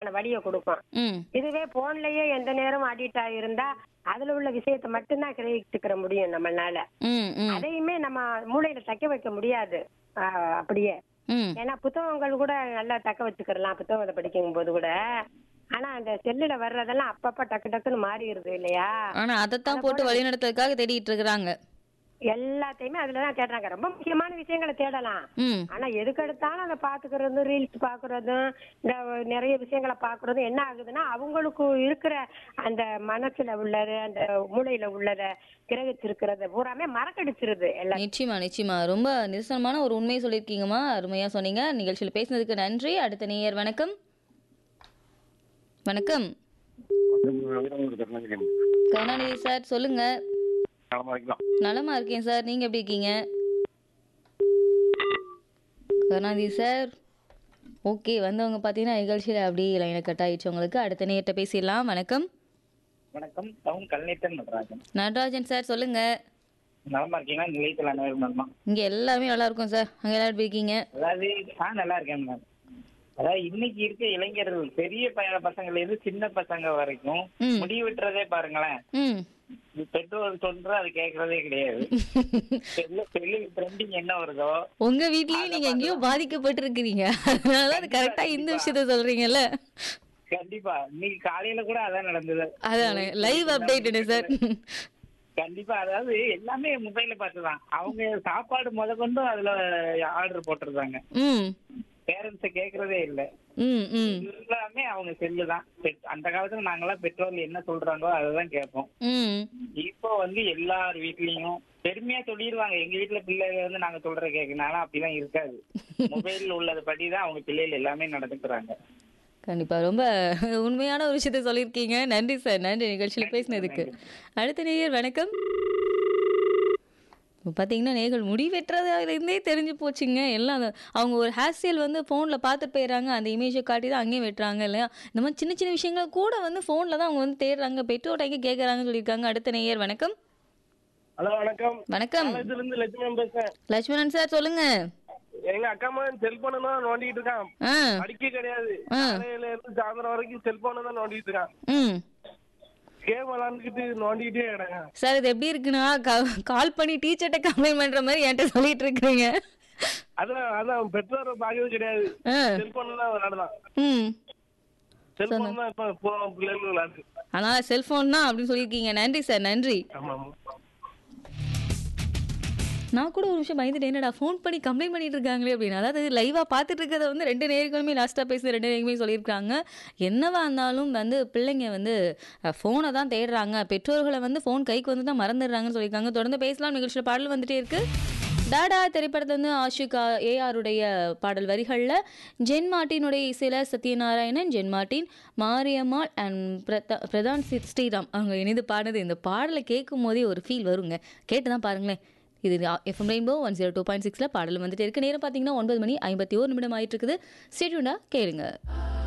உண்டான வழியை கொடுக்கும் ம் இதுவே போன்லயே எந்த நேரம் அடிக்ட் ஆகிருந்தா அதுல உள்ள விஷயத்தை மட்டும்தான் கிரகிச்சுக்கிற முடியும் நம்மளால ம் ம் அதையுமே நம்ம மூளையில தக்க வைக்க முடியாது ஆஹ் அப்படியே ம் ஏன்னா புத்தகங்கள் கூட நல்லா தக்க வச்சுக்கிறலாம் புத்தகத்தை படிக்கும் போது கூட ஆனா அந்த செல்லுல வர்றதெல்லாம் அப்பப்ப டக்கு டக்குன்னு மாறிடுது இல்லையா ஆனா அதைத்தான் போட்டு வழிநடத்துறதுக்காக தேடிட்டு இருக்கிறாங்க எல்லாத்தையுமே அதுலதான் தேடுறாங்க ரொம்ப முக்கியமான விஷயங்களை தேடலாம் ம் ஆனா எதுக்கு எடுத்தாலும் அதை பாத்துக்கிறதும் ரீல்ஸ் பாக்குறதும் இந்த நிறைய விஷயங்களை பாக்குறதும் என்ன ஆகுதுன்னா அவங்களுக்கு இருக்கிற அந்த மனசுல உள்ளது அந்த மூளையில உள்ளத கிரகிச்சிருக்கிறத பூராமே மறக்கடிச்சிருது எல்லாம் நிச்சயமா நிச்சயமா ரொம்ப நிதர்சனமான ஒரு உண்மையை சொல்லியிருக்கீங்கம்மா அருமையா சொன்னீங்க நிகழ்ச்சியில் பேசினதுக்கு நன்றி அடுத்த நேயர் வணக்கம் வணக்கம் கருணாநிதி சார் சொல்லுங்க நலமா இருக்கேன் சார் நீங்க எப்படி இருக்கீங்க கருணாநிதி சார் ஓகே வந்தவங்க பார்த்தீங்கன்னா நிகழ்ச்சியில் அப்படியே லைனை கட் ஆயிடுச்சு உங்களுக்கு அடுத்த நேர்கிட்ட பேசிடலாம் வணக்கம் வணக்கம் டவுன் கல்நேத்தன் நடராஜன் நடராஜன் சார் சொல்லுங்க நலமா இருக்கீங்களா நிலையத்தில் அனைவரும் நலமா இங்க எல்லாமே நல்லா இருக்கும் சார் அங்க எல்லாரும் எப்படி இருக்கீங்க அதாவது நான் நல்லா இருக்கேன் மேம் அதாவது இன்னைக்கு இருக்க இளைஞர்கள் பெரிய பய பசங்கள்ல இருந்து சின்ன பசங்க வரைக்கும் ம். முடிவு விட்டுறதே பாருங்களேன் ம் பெற்றோர் சொல்ற அது கேட்கறதே கிடையாது செல்லு செல்லு ட்ரெண்டிங் என்ன வருதோ உங்க வீட்லயும் நீங்க எங்கேயோ பாதிக்கப்பட்டிருக்கிறீங்க அதனால அது கரெக்டா இந்த விஷயத்த சொல்றீங்கல்ல கண்டிப்பா இன்னைக்கு காலையில கூட அதான் நடந்தது அதானே லைவ் அப்டேட் சார் கண்டிப்பா அதாவது எல்லாமே மொபைல்ல பார்த்துதான் அவங்க சாப்பாடு முத கொண்டும் அதுல ஆர்டர் போட்டுருந்தாங்க ம் பேரண்ட்ஸ கேக்குறதே இல்ல ம் ம் எல்லாமே அவங்க செல்லு தான் பெட்- அந்த காலத்துல நாங்கெல்லாம் பெற்றோர்கள் என்ன சொல்றாங்களோ அததான் கேட்போம் ம் இப்போ வந்து எல்லார் வீட்லயும் பெருமையா சொல்லிடுவாங்க எங்க வீட்டுல பிள்ளைங்க வந்து நாங்க சொல்ற கேட்கணும் ஆனா அப்படிலாம் இருக்காது மொபைல் உள்ளது படிதான் அவங்க பிள்ளைகள் எல்லாமே நடந்துக்கிறாங்க கண்டிப்பா ரொம்ப உண்மையான ஒரு விஷயத்த சொல்லியிருக்கீங்க நன்றி சார் நன்றி நிகழ்ச்சியில் பேசினதுக்கு அடுத்த நேயர் வணக்கம் இப்போ பார்த்தீங்கன்னா நேர்கள் முடி வெட்டுறதுலேருந்தே தெரிஞ்சு போச்சுங்க எல்லாம் அந்த- அவங்க ஒரு ஹேர் ஸ்டைல் வந்து ஃபோனில் பார்த்துட்டு போயிடுறாங்க அந்த இமேஜை காட்டி தான் அங்கேயும் வெட்டுறாங்க இல்லையா இந்த மாதிரி சின்ன சின்ன விஷயங்களை கூட வந்து ஃபோனில் தான் அவங்க வந்து தேடுறாங்க பெற்றோட்ட எங்கே கேட்குறாங்கன்னு சொல்லியிருக்காங்க அடுத்த நேயர் வணக்கம் ஹலோ வணக்கம் வணக்கம் காலேஜ்ல இருந்து லட்சுமணன் பேசுறேன் லட்சுமணன் சார் சொல்லுங்க எங்க அக்கா மகன் செல்போன் தான் நோண்டிட்டு இருக்கான் ஆ படிக்க கிடையாது ஆ. காலையில இருந்து சாயந்தரம் வரைக்கும் செல்போன் தான் நோண்டிட்டு இருக்கான் ம் கேம் விளாண்டுக்கிட்டு நோண்டிக்கிட்டே கிடங்க சார் இது எப்படி இருக்குன்னா கா- கால் பண்ணி டீச்சர்கிட்ட கம்ப்ளைண்ட் பண்ற மாதிரி என்கிட்ட சொல்லிட்டு இருக்கிறீங்க அதான் அதான் பெற்றோர் பாக்கிறது கிடையாது ஆ. செல்போன் தான் விளையாடுதான் ம் செல்போன் தான் இப்ப பூரா பிள்ளைகள் விளையாடு அதனால செல்போன் தான் அப்படின்னு சொல்லியிருக்கீங்க நன்றி சார் நன்றி ஆமா ஆமா நான் கூட ஒரு விஷயம் பயந்துட்டு என்னடா ஃபோன் பண்ணி கம்ப்ளைண்ட் பண்ணிட்டு இருக்காங்களே அப்படின்னு அதாவது லைவாக பார்த்துட்டு இருக்கிறத வந்து ரெண்டு நேர்களுமே லாஸ்ட்டாக பேசி ரெண்டு நேருமே சொல்லியிருக்காங்க என்னவா இருந்தாலும் வந்து பிள்ளைங்க வந்து ஃபோனை தான் தேடுறாங்க பெற்றோர்களை வந்து ஃபோன் கைக்கு வந்து தான் மறந்துடுறாங்கன்னு சொல்லியிருக்காங்க தொடர்ந்து பேசலாம் நிகழ்ச்சியில் பாடல் வந்துட்டே இருக்கு டாடா திரைப்படத்துல வந்து ஆஷிகா ஏஆருடைய பாடல் வரிகளில் ஜென் மார்ட்டினுடைய இசையில் Sathyanarayanan Jen Martin Mariammal and Pratha Pradhan சி- ஸ்ரீராம் அவங்க இணைந்து பாடினது இந்த பாடலை கேட்கும் போதே ஒரு ஃபீல் வருங்க கேட்டு தான் பாருங்களேன் இது FM rainbow one zero two point சிக்ஸில் பாடல் வந்துட்டு இருக்கு நேரம் பார்த்தீங்கன்னா ஒன்பது மணி ஐம்பத்தி ஒரு நிமிடம் ஆயிட்டு இருக்குது ஸ்டேட்யூண்டா கேளுங்க